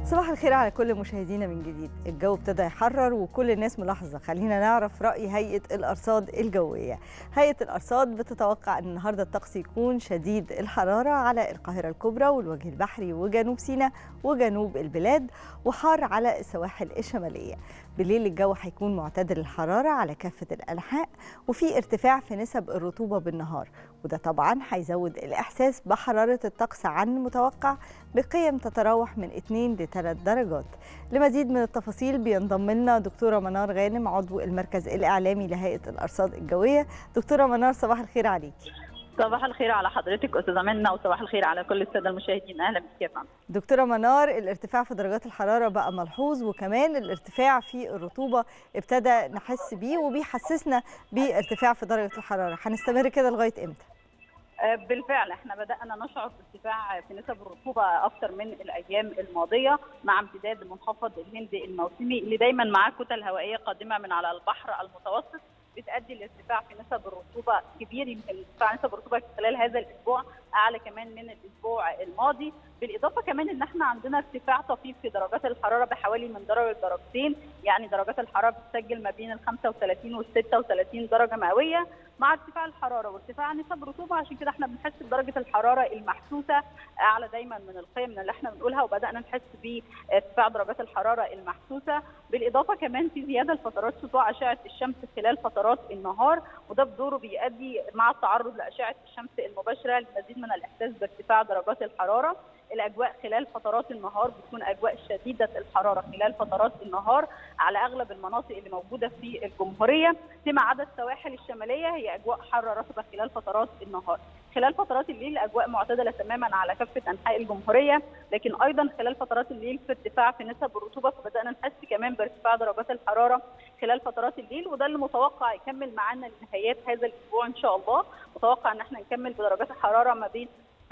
صباح الخير على كل مشاهدينا من جديد الجو ابتدى يحرر وكل الناس ملاحظة خلينا نعرف رأي هيئة الأرصاد الجوية هيئة الأرصاد بتتوقع أن النهاردة الطقس يكون شديد الحرارة على القاهرة الكبرى والوجه البحري وجنوب سيناء وجنوب البلاد وحار على السواحل الشمالية بالليل الجو هيكون معتدل الحرارة على كافة الأنحاء وفي ارتفاع في نسب الرطوبة بالنهار وده طبعا هيزود الإحساس بحرارة الطقس عن المتوقع بقيم تتراوح من 2 ل 3 درجات لمزيد من التفاصيل بينضم لنا دكتورة منار غانم عضو المركز الإعلامي لهيئة الأرصاد الجوية دكتورة منار صباح الخير عليكي صباح الخير على حضرتك استاذه منى وصباح الخير على كل الساده المشاهدين اهلا بك يا فندم دكتوره منار الارتفاع في درجات الحراره بقى ملحوظ وكمان الارتفاع في الرطوبه ابتدى نحس بيه وبيحسسنا بارتفاع في درجه الحراره هنستمر كده لغايه امتى بالفعل احنا بدانا نشعر بارتفاع في نسب الرطوبه اكثر من الايام الماضيه مع امتداد منخفض الهند الموسمي اللي دايما معاه كتل هوائيه قادمه من على البحر المتوسط بتؤدي لارتفاع في نسب الرطوبه كبير يمكن ارتفاع نسب الرطوبه خلال هذا الاسبوع اعلى كمان من الاسبوع الماضي بالاضافه كمان ان احنا عندنا ارتفاع طفيف في درجات الحراره بحوالي من درجه درجتين يعني درجات الحراره بتسجل ما بين ال 35 وال 36 درجه مئويه مع ارتفاع الحراره وارتفاع نسب الرطوبه عشان كده احنا بنحس بدرجه الحراره المحسوسه اعلى دايما من القيم اللي احنا بنقولها وبدانا نحس بارتفاع درجات الحراره المحسوسه بالاضافه كمان في زياده لفترات سطوع اشعه الشمس خلال فترات النهار وده بدوره بيؤدي مع التعرض لاشعه الشمس المباشره لمزيد من الاحساس بارتفاع درجات الحراره الاجواء خلال فترات النهار بتكون اجواء شديده الحراره خلال فترات النهار على اغلب المناطق اللي موجوده في الجمهوريه فيما عدا السواحل الشماليه هي اجواء حاره رطبه خلال فترات النهار خلال فترات الليل الاجواء معتدله تماما على كافه انحاء الجمهوريه لكن ايضا خلال فترات الليل في ارتفاع في نسب الرطوبه فبدانا نحس كمان بارتفاع درجات الحراره خلال فترات الليل وده اللي متوقع يكمل معانا لنهايات هذا الاسبوع ان شاء الله متوقع ان احنا نكمل بدرجات الحراره ما بين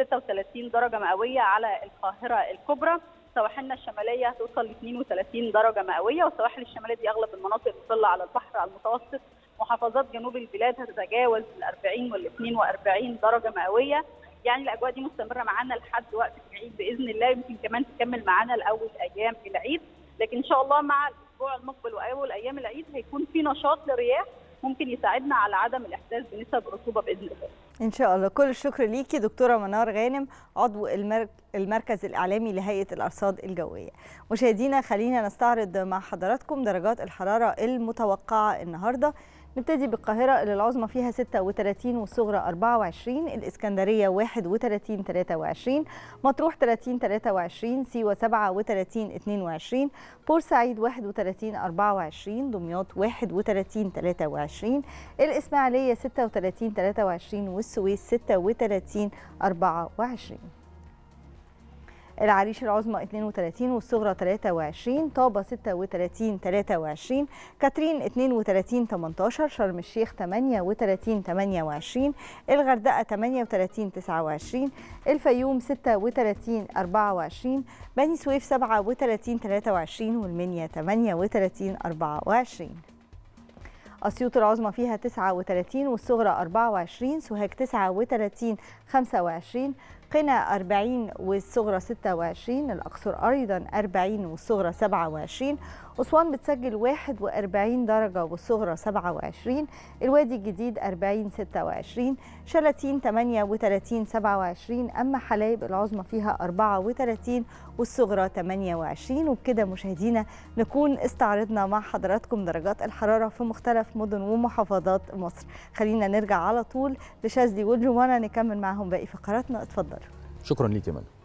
36 درجه مئويه على القاهره الكبرى سواحلنا الشماليه هتوصل ل 32 درجه مئويه والسواحل الشماليه دي اغلب المناطق المطله على البحر المتوسط محافظات جنوب البلاد هتتجاوز ال 40 وال 42 درجه مئويه يعني الاجواء دي مستمره معانا لحد وقت العيد باذن الله يمكن كمان تكمل معانا لاول ايام العيد لكن ان شاء الله مع الاسبوع المقبل واول ايام العيد هيكون في نشاط للرياح ممكن يساعدنا على عدم الاحساس بنسب الرطوبه باذن الله. ان شاء الله كل الشكر ليكي دكتوره منار غانم عضو المركز الاعلامي لهيئه الارصاد الجويه. مشاهدينا خلينا نستعرض مع حضراتكم درجات الحراره المتوقعه النهارده. نبتدي بالقاهرة اللي العظمى فيها 36 والصغرى 24 الإسكندرية 31 23 مطروح 30 23 سيوة 37 22 بورسعيد 31 24 دمياط 31 23 الإسماعيلية 36 23 والسويس 36 24 العريش العظمى 32 والصغرى 23 طابة 36 23 كاترين 32 18 شرم الشيخ 38 28 الغردقة 38 29 الفيوم 36 24 بني سويف 37 23 والمنيا 38 24 أسيوط العظمى فيها 39 والصغرى 24 سوهاج 39 25 قنا 40 والصغرى 26 الأقصر أيضا 40 والصغرى 27 أسوان بتسجل 41 درجة والصغرى 27 الوادي الجديد 40 26 شلاتين 38 27 أما حلايب العظمى فيها 34 والصغرى 28 وبكده مشاهدينا نكون استعرضنا مع حضراتكم درجات الحرارة في مختلف مدن ومحافظات مصر خلينا نرجع على طول لشاذلي والجمانة نكمل معهم باقي فقراتنا اتفضلوا شكرا ليك يا منى